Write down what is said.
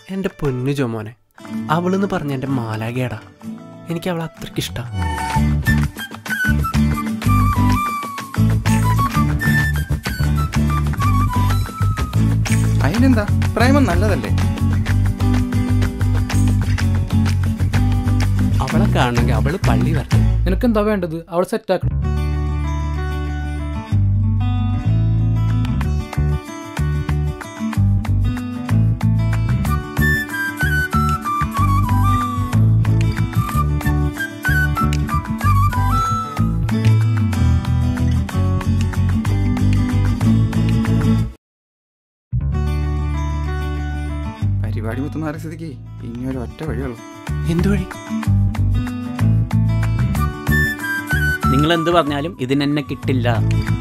എൻ്റെ പൊന്നു ജോമോനെ അവളെന്ന് പറഞ്ഞ എൻ്റെ മാലാകേടാ എനിക്ക് അവളെ അത്രയ്ക്ക് ഇഷ്ടമാണ് അതിനെന്താ പ്രേമം നല്ലതല്ലേ അവളെ കാണണമെങ്കിൽ അവള് പള്ളി വരണം നിനക്കെന്താ വേണ്ടത് അവൾ സെറ്റാക്കണം പരിപാടി മുത്തുന്ന സ്ഥിതിക്ക് ഇനി ഒരു ഒറ്റ വഴിയുള്ളൂ എന്തു വഴി നിങ്ങൾ എന്ത് പറഞ്ഞാലും ഇതിനെന്നെ കിട്ടില്ല